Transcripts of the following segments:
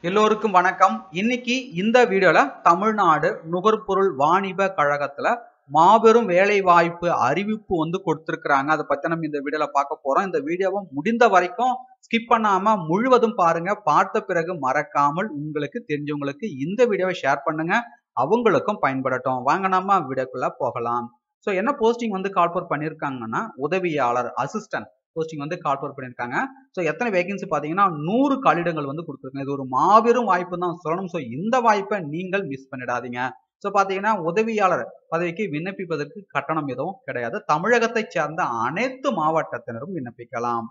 எல்லோருக்கும் வணக்கம் இன்னைக்கு இந்த வீடியோல தமிழ்நாடு நுகர்பொருள் வாணிப கழகத்துல மாபெரும் வேலை வாய்ப்பு அறிவிப்பு வந்து கொடுத்திருக்கிறாங்க அதை பத்தி நம்ம இந்த வீடியோல பார்க்க போறோம் இந்த வீடியோவை முடிந்த வரைக்கும் ஸ்கிப் பண்ணாம முழுவதும் பாருங்க பார்த்த பிறகு மறக்காமல் உங்களுக்கு தெரிஞ்சவங்களுக்கு இந்த வீடியோவை ஷேர் பண்ணுங்க அவங்களுக்கும் பயன்படட்டும் வாங்க நம்ம வீடியோக்குள்ள போகலாம் ஸோ என்ன போஸ்டிங் வந்து கால்போர் பண்ணியிருக்காங்கன்னா உதவியாளர் அசிஸ்டன்ட் போஸ்டிங் வந்து கால்போர் பண்ணியிருக்காங்க ஸோ எத்தனை வேகன்சி பார்த்தீங்கன்னா நூறு காலிடங்கள் வந்து கொடுத்துருக்காங்க இது ஒரு மாபெரும் வாய்ப்பு தான் சொல்லணும் ஸோ இந்த வாய்ப்பை நீங்கள் மிஸ் பண்ணிடாதீங்க ஸோ பார்த்தீங்கன்னா உதவியாளர் பதவிக்கு விண்ணப்பிப்பதற்கு கட்டணம் எதுவும் கிடையாது தமிழகத்தை சேர்ந்த அனைத்து மாவட்டத்தினரும் விண்ணப்பிக்கலாம்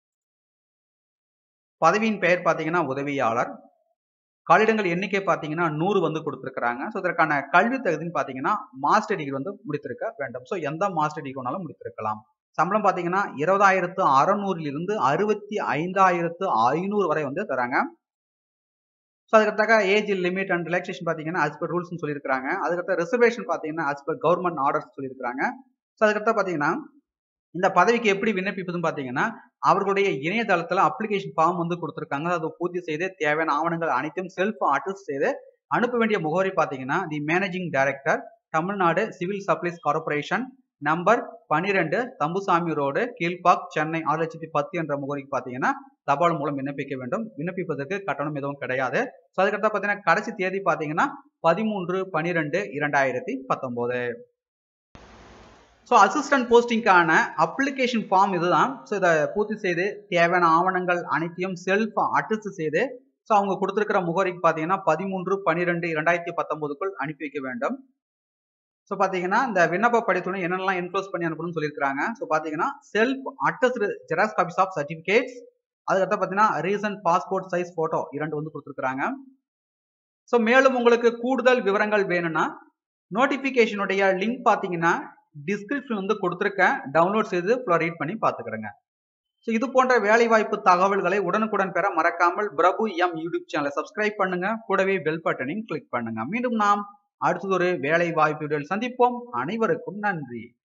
பதவியின் பெயர் பார்த்தீங்கன்னா உதவியாளர் காலிடங்கள் எண்ணிக்கை பார்த்தீங்கன்னா நூறு வந்து கொடுத்துருக்காங்க ஸோ இதற்கான கல்வி தகுதின்னு பார்த்தீங்கன்னா மாஸ்டர் டிகிரி வந்து முடித்திருக்க வேண்டும் ஸோ எந்த மாஸ்டர் டிகிரி வேணாலும் முடித்திருக்கலாம் சம்பளம் பார்த்தீங்கன்னா இருபதாயிரத்து அறநூறிலிருந்து அறுபத்தி ஐந்தாயிரத்து ஐநூறு வரை வந்து தராங்க ஸோ அதுக்கடுத்தாக ஏஜ் லிமிட் அண்ட் ரிலாக்ஸேஷன் பார்த்தீங்கன்னா as per ரூல்ஸ்னு சொல்லியிருக்காங்க அதுக்கடுத்த ரிசர்வேஷன் பார்த்தீங்கன்னா as per கவர்மெண்ட் ஆர்டர்ஸ் சொல்லியிருக்காங்க ஸோ அதுக்கடுத்த பார்த்தீங்கன்னா இந்த பதவிக்கு எப்படி விண்ணப்பிப்பதுன்னு பார்த்தீங்கன்னா அவர்களுடைய இணையதளத்தில் அப்ளிகேஷன் ஃபார்ம் வந்து கொடுத்துருக்காங்க அதை பூர்த்தி செய்து தேவையான ஆவணங்கள் அனைத்தையும் செல்ஃப் அட்டஸ்ட் செய்து அனுப்ப வேண்டிய முகவரி பார்த்தீங்கன்னா the managing director Tamil Nadu civil supplies corporation number பனிரெண்டு தம்புசாமி ரோடு கீழ்பாக் சென்னை ஆறு லட்சத்தி பத்து என்ற முகவரிக்கு பார்த்தீங்கன்னா தபால் மூலம் விண்ணப்பிக்க வேண்டும் விண்ணப்பிப்பதற்கு கட்டணம் எதுவும் கிடையாது ஸோ அதுக்கடுத்து பார்த்தீங்கன்னா கடைசி தேதி பார்த்தீங்கன்னா பதிமூன்று பனிரெண்டு இரண்டாயிரத்தி பத்தொம்போது ஸோ அசிஸ்டன்ட் போஸ்டிங்கான அப்ளிகேஷன் ஃபார்ம் இதுதான் ஸோ இதை பூர்த்தி செய்து தேவையான ஆவணங்கள் அனைத்தையும் செல்ஃப் அட்டஸ்ட் செய்து ஸோ அவங்க கொடுத்துருக்கிற முகவரிக்கு பார்த்தீங்கன்னா பதிமூன்று பனிரெண்டு இரண்டாயிரத்தி பத்தொன்பதுக்குள் அனுப்பி வைக்க வேண்டும் ஸோ பார்த்தீங்கன்னா இந்த விண்ணப்ப படித்துடன் என்னென்னலாம் என்க்ளோஸ் பண்ணி அனுப்பணும்னு சொல்லியிருக்காங்க ஸோ பார்த்தீங்கன்னா self attested xerox copies of certificates அதுக்கடுத்து பார்த்தீங்கன்னா ரீசன்ட் பாஸ்போர்ட் சைஸ் ஃபோட்டோ இரண்டு வந்து கொடுத்துருக்காங்க ஸோ மேலும் உங்களுக்கு கூடுதல் விவரங்கள் வேணும்னா நோட்டிஃபிகேஷனுடைய லிங்க் பார்த்தீங்கன்னா டிஸ்கிரிப்ஷன் வந்து கொடுத்துருக்கேன் டவுன்லோட் செய்து ஃபுல்லாக ரீட் பண்ணி பார்த்துக்கிடுங்க ஸோ இது போன்ற வேலைவாய்ப்பு தகவல்களை உடனுக்குடன் பெற மறக்காமல் பிரபு எம் யூடியூப் சேனலை சப்ஸ்கிரைப் பண்ணுங்க கூடவே பெல் பட்டனையும் கிளிக் பண்ணுங்க மீண்டும் நாம் அடுத்தது ஒரு வேலை வாய்ப்பு சந்திப்போம் அனைவருக்கும் நன்றி